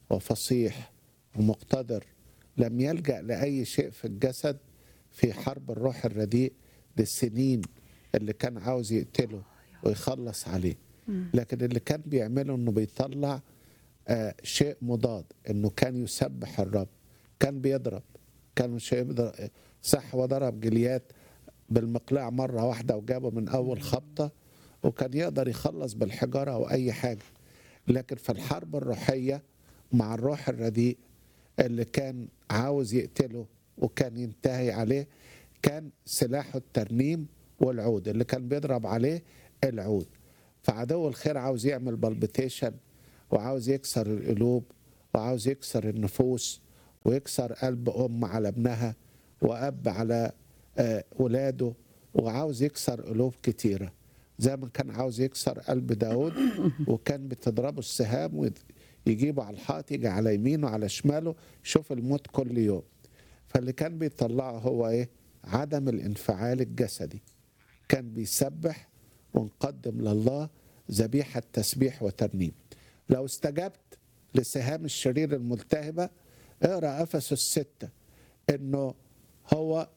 وفصيح ومقتدر لم يلجأ لأي شيء في الجسد في حرب الروح الرديء للسنين اللي كان عاوز يقتله ويخلص عليه لكن اللي كان بيعمله انه بيطلع آه شيء مضاد انه كان يسبح الرب كان بيضرب كان مش يقدر صح وضرب جليات بالمقلاع مره واحده وجابه من اول خبطه وكان يقدر يخلص بالحجاره او اي حاجه لكن في الحرب الروحيه مع الروح الرديء اللي كان عاوز يقتله وكان ينتهي عليه كان سلاحه الترنيم والعود اللي كان بيضرب عليه العود فعدو الخير عاوز يعمل بلبتيشن وعاوز يكسر القلوب وعاوز يكسر النفوس ويكسر قلب أم على ابنها وأب على آه، ولاده وعاوز يكسر قلوب كتيرة زي ما كان عاوز يكسر قلب داود وكان بتضربه السهام ويجيبه على الحائط يجي على يمينه على شماله يشوف الموت كل يوم فاللي كان بيطلعه هو ايه عدم الانفعال الجسدي كان بيسبح ونقدم لله ذبيحة تسبيح وترنيم لو استجبت لسهام الشرير الملتهبة اقرأ أفسس الستة إنه هو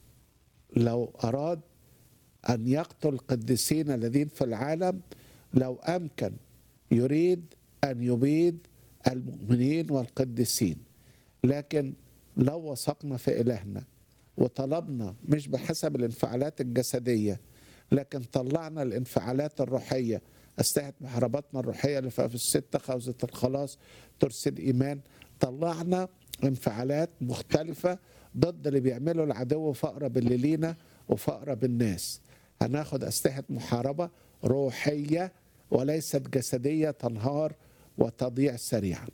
لو أراد أن يقتل القديسين الذين في العالم لو أمكن يريد أن يبيد المؤمنين والقديسين لكن لو وثقنا في إلهنا وطلبنا مش بحسب الانفعالات الجسدية لكن طلعنا الانفعالات الروحية استهت محارباتنا الروحية اللي في الستة خوذة الخلاص ترسل إيمان طلعنا انفعالات مختلفة ضد اللي بيعمله العدو فقرة باللي لينا وفقرة بالناس هناخد أسلحة محاربة روحية وليست جسدية تنهار وتضيع سريعا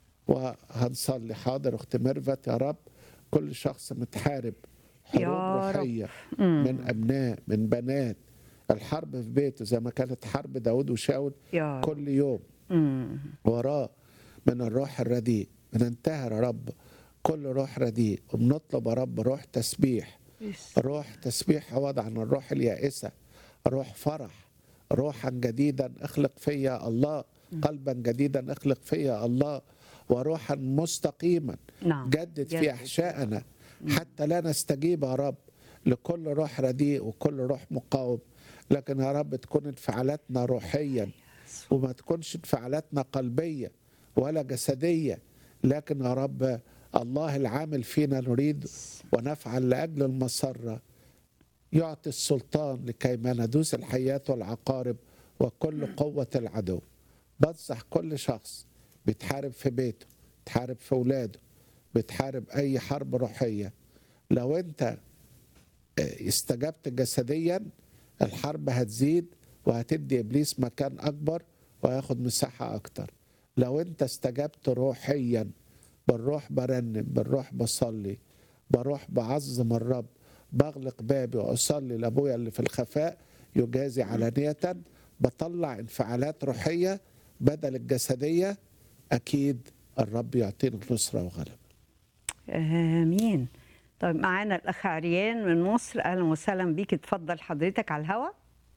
وهنصلي حاضر اخت ميرفت يا رب كل شخص متحارب حروب يا رب. روحية من أبناء من بنات الحرب في بيته زي ما كانت حرب داود وشاول يا رب. كل يوم مم. وراه من الروح الرديء بننتهر يا رب كل روح رديء وبنطلب يا رب روح تسبيح روح تسبيح عوض عن الروح اليائسة روح فرح روحا جديدا اخلق فيا الله قلبا جديدا اخلق فيا الله وروحا مستقيما نعم جدد في جدد. احشائنا حتى لا نستجيب يا رب لكل روح رديء وكل روح مقاوم لكن يا رب تكون انفعالاتنا روحيا وما تكونش انفعالاتنا قلبيه ولا جسديه لكن يا رب الله العامل فينا نريد ونفعل لاجل المسره يعطي السلطان لكي ما ندوس الحيات والعقارب وكل قوه العدو بنصح كل شخص بيتحارب في بيته بيتحارب في اولاده بتحارب اي حرب روحيه لو انت استجبت جسديا الحرب هتزيد وهتدي ابليس مكان اكبر وهياخد مساحه اكتر لو انت استجبت روحيا بالروح برنم بالروح بصلي بروح بعظم الرب بغلق بابي واصلي لابويا اللي في الخفاء يجازي علانيه بطلع انفعالات روحيه بدل الجسديه اكيد الرب يعطينا نصره وغلبه امين طيب معانا الاخ عريان من مصر اهلا وسهلا بيك اتفضل حضرتك على الهواء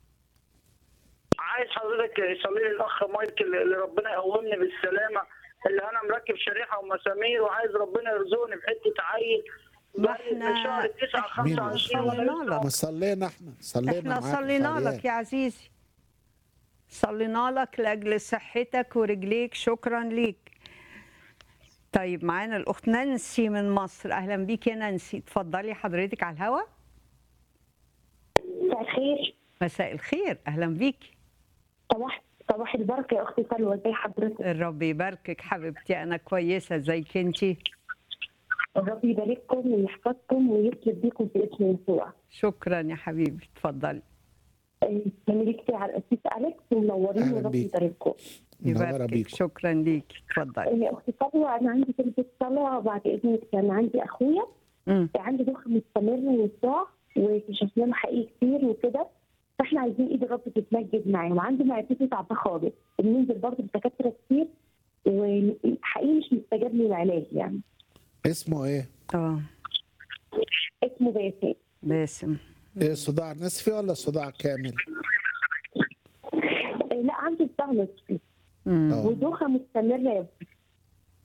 عايز حضرتك يصلي لي الاخ مايكل اللي ربنا يقومني بالسلامه اللي انا مركب شريحه ومسامير وعايز ربنا يرزقني بحته عيل ما بقالي من احنا- شهر 9 مين 25 صلينا وانا لك. ما صلينا احنا صلينا احنا معاك صلينا فعليا. لك يا عزيزي صلينا لك لاجل صحتك ورجليك شكرا ليك طيب معانا الاخت نانسي من مصر اهلا بيك يا نانسي اتفضلي حضرتك على الهواء مساء الخير مساء الخير اهلا بيك صباح صباح البركه يا اختي سلوى ازي حضرتك الرب يباركك حبيبتي انا كويسه ازيك انتي الرب يبارككم ويحفظكم ويسلك بيكم في اسم يسوع شكرا يا حبيبي اتفضلي تسلمي كتير على الاسيس اليكس ومنورين أهلا والرب بيك. يبارككم منورة يباركك بيكم شكرا ليك اتفضلي يا اختي سلوى انا عندي كلمه صلاه بعد اذنك كان عندي اخويا مم. عنده ضخ مستمر وصداع وكشفنا له حقيقي كتير وكده فاحنا عايزين ايد الرب تتمجد معاه وعنده معدته تعبانه خالص بننزل برضه لدكاتره كتير وحقيقي مش مستجاب له العلاج يعني اسمه ايه؟ اه اسمه باسم باسم ايه صداع نصفي ولا صداع كامل؟ لا عنده صداع نصفي مم. اه ودوخه مستمره